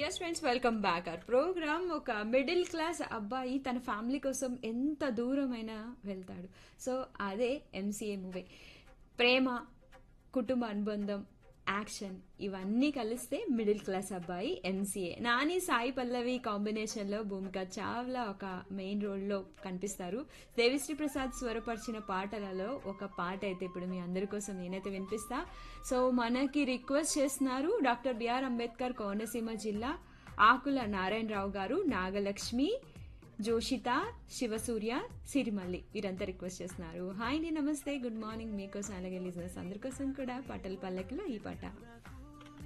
yes friends welcome back our program ఒక middle class అబ్బాయి తన ఫ్యామిలీ కోసం ఎంత దూరమైనా వెళ్తాడు సో అదే ఎంసీఏ మూవీ ప్రేమ కుటుంబ అనుబంధం యాక్షన్ ఇవన్నీ కలిస్తే మిడిల్ క్లాస్ అబ్బాయి ఎంసీఏ నాని సాయి పల్లవి కాంబినేషన్లో భూమిక చావ్లా ఒక మెయిన్ రోల్లో కనిపిస్తారు దేవిశ్రీ ప్రసాద్ స్వరపరిచిన పాటలలో ఒక పాట అయితే ఇప్పుడు మీ అందరి కోసం నేనైతే వినిపిస్తా సో మనకి రిక్వెస్ట్ చేస్తున్నారు డాక్టర్ బిఆర్ అంబేద్కర్ కోనసీమ జిల్లా ఆకుల నారాయణరావు గారు నాగలక్ష్మి జోషిత శివసూర్య సిరిమల్లి వీరంతా రిక్వెస్ట్ చేస్తున్నారు హాయ్ అండి నమస్తే గుడ్ మార్నింగ్ మీకోసం అలాగే లిజినెస్ అందరి కోసం కూడా పాటల పల్లకిలో ఈ పాట